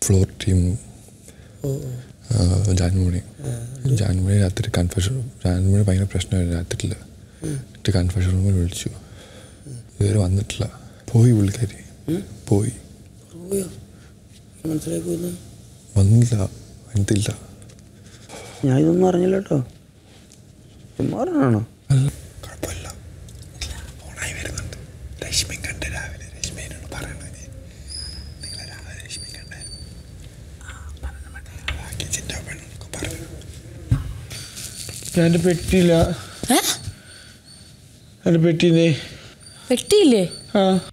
floor team Jaanmoni Jaanmoni രാത്രി confession Jaanmoni ഭയങ്കര പ്രശ്നമായിരുന്നു രാത്രിയിൽ എന്നിട്ട് കൺഫെഷൻ റൂമിൽ വിളിച്ചു ഇതുവരെ വന്നിട്ടില്ല പോയി പുള്ളിക്കാരി പോയി പോയോ മനസ്സിലായി പോയിന്ന് വന്നില്ല വന്നിട്ടില്ല ഞാൻ ഇതൊന്നും അറിഞ്ഞില്ല കേട്ടോ ചുമ്മാ പറഞ്ഞാണോ കുഴപ്പമില്ല ഓണായി വരുന്നുണ്ട് രശ്മി കണ്ട് രാവിലെ രശ്മി എന്നോട് പറയണത് നിങ്ങളെ രാവിലെ രശ്മി കണ്ടായിരുന്നു ബാക്കി ചിന്താ പെണ്ണൊക്കെ പറഞ്ഞു ഞാൻ എൻ്റെ പെട്ടിയില്ല ഏ എൻ്റെ പെട്ടിന്നേ പെട്ടിയില്ലേ ആ